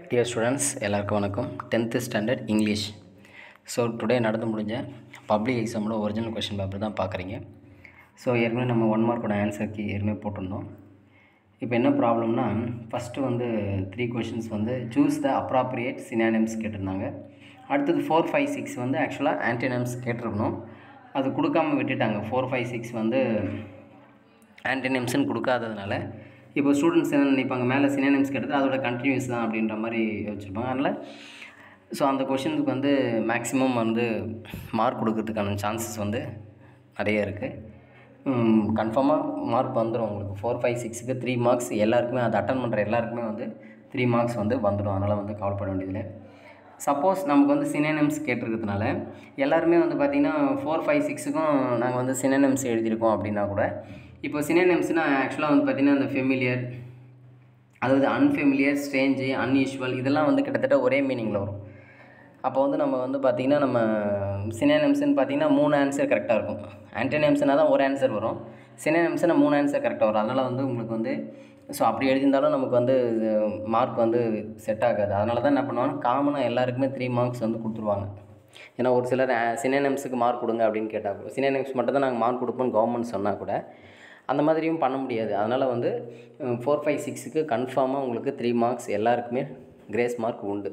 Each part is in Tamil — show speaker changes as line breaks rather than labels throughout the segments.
டியர் ஸ்டூடெண்ட்ஸ் எல்லாருக்கும் வணக்கம் tenth standard English so today நடந்து முடிஞ்ச பப்ளிக் எக்ஸாமோட ஒரிஜினல் கொஷின் பேப்பர் தான் பார்க்குறீங்க ஸோ ஏற்கனவே நம்ம ஒன் மார்க்கோட ஆன்சருக்கு ஏற்கனவே போட்டிருந்தோம் இப்போ என்ன ப்ராப்ளம்னா ஃபஸ்ட்டு வந்து த்ரீ கொஷின்ஸ் வந்து சூஸ் த அப்ராப்ரியேட் சினானிம்ஸ் கேட்டிருந்தாங்க அடுத்தது ஃபோர் ஃபைவ் சிக்ஸ் வந்து ஆக்சுவலாக ஆன்டினம்ஸ் கேட்டிருக்கணும் அது கொடுக்காம விட்டுட்டாங்க ஃபோர் ஃபைவ் சிக்ஸ் வந்து ஆன்டினிம்ஸ்னு கொடுக்காததுனால இப்போ ஸ்டூடெண்ட்ஸ் என்ன நினைப்பாங்க மேலே சினானிம்ஸ் கேட்டது அதோட கண்டினியூஸ் தான் அப்படின்ற மாதிரி யோசிச்சிருப்பாங்க அதனால் ஸோ அந்த கொஷினுக்கு வந்து மேக்ஸிமம் வந்து மார்க் கொடுக்கறதுக்கான சான்சஸ் வந்து நிறைய இருக்குது கன்ஃபார்மாக மார்க் வந்துடும் உங்களுக்கு ஃபோர் ஃபைவ் சிக்ஸுக்கு த்ரீ மார்க்ஸ் எல்லாருக்குமே அதை அட்டன் பண்ணுற எல்லாருக்குமே வந்து த்ரீ மார்க்ஸ் வந்து வந்துடும் அதனால் வந்து கவலைப்பட வேண்டியதில்லை சப்போஸ் நமக்கு வந்து சினேனம்ஸ் கேட்டிருக்கிறதுனால எல்லாருமே வந்து பார்த்திங்கன்னா ஃபோர் ஃபைவ் சிக்ஸுக்கும் நாங்கள் வந்து சினேனம்ஸ் எழுதியிருக்கோம் அப்படின்னா கூட இப்போ சினேனம்ஸ்னால் ஆக்சுவலாக வந்து பார்த்திங்கன்னா அந்த ஃபெமிலியர் அதாவது அன்ஃபெமிலியர் ஸ்ட்ரேஞ்சு அன்யூஷுவல் இதெல்லாம் வந்து கிட்டத்தட்ட ஒரே மீனிங்கில் வரும் அப்போ வந்து நம்ம வந்து பார்த்திங்கன்னா நம்ம சினேனம்ஸ்னு பார்த்திங்கன்னா மூணு ஆன்சர் கரெக்டாக இருக்கும் ஆன்டோனியம்ஸ்னால் தான் ஒரு ஆன்சர் வரும் சினேனம்ஸ்னா மூணு ஆன்சர் கரெக்டாக வரும் அதனால் வந்து உங்களுக்கு வந்து ஸோ அப்படி எழுதியிருந்தாலும் நமக்கு வந்து மார்க் வந்து செட் ஆகாது அதனால தான் என்ன பண்ணுவாங்க காமனாக எல்லாருக்குமே த்ரீ மார்க்ஸ் வந்து கொடுத்துருவாங்க ஏன்னா ஒரு சிலர் சினேனம்ஸுக்கு மார்க் கொடுங்க அப்படின்னு கேட்டால் கூட சினேனம்ஸ் மட்டும் தான் நாங்கள் மார்க் கொடுப்போம் கவர்மெண்ட் சொன்னால் கூட அந்த மாதிரியும் பண்ண முடியாது அதனால் வந்து ஃபோர் ஃபைவ் சிக்ஸுக்கு கன்ஃபார்மாக உங்களுக்கு த்ரீ மார்க்ஸ் எல்லாருக்குமே கிரேஸ் மார்க் உண்டு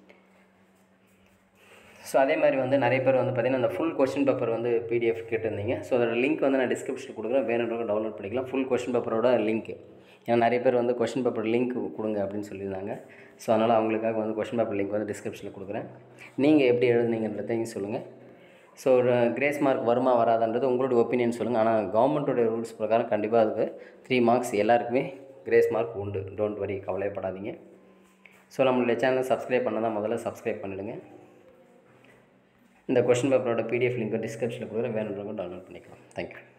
ஸோ அதே மாதிரி வந்து நிறைய பேர் வந்து பார்த்திங்கன்னா அந்த ஃபுல் கொஷின் பேப்பர் வந்து பிடிஎஃப் கேட்டிருந்தீங்க ஸோ அதோட லிங்க் வந்து நான் டிஸ்கிரிப்ஷனில் கொடுக்குறேன் வேணுன்றவங்க டவுன்லோட் பண்ணிக்கலாம் ஃபுல் கொஷின் பேப்பரோட லிங்க் ஏன்னா நிறைய பேர் வந்து கொஷின் பேப்பர் லிங்க் கொடுங்க அப்படின்னு சொல்லியிருந்தாங்க ஸோ அதனால் அவங்களுக்காக வந்து கொஷின் பேப்பர் லிங்க் வந்து டிஸ்கிரிப்ஷனில் கொடுக்குறேன் நீங்கள் எப்படி எழுதுனீங்கன்றதையும் சொல்லுங்கள் ஸோ ஒரு கிரேஸ் மார்க் வருமா வராதான்றது உங்களோட ஒப்பீனியன் சொல்லுங்கள் ஆனால் கவர்மெண்ட்டோட ரூல்ஸ் பிரகாரம் கண்டிப்பாக அதுக்கு த்ரீ மார்க்ஸ் எல்லாருக்குமே கிரேஸ் மார்க் உண்டு டோன்ட் வரி கவலைப்படாதீங்க ஸோ நம்மளுடைய சேனலை சப்ஸ்கிரைப் பண்ண தான் முதல்ல சப்ஸ்கிரைப் பண்ணிவிடுங்க இந்த கொஷின் பேப்பரோட பிடிஎஃப் லிங்க் டிஸ்கிரிப்ஷனில் கொடுக்குறேன் வேணுன்றவங்க டவுன்லோட் பண்ணிக்கலாம் தேங்க்யூ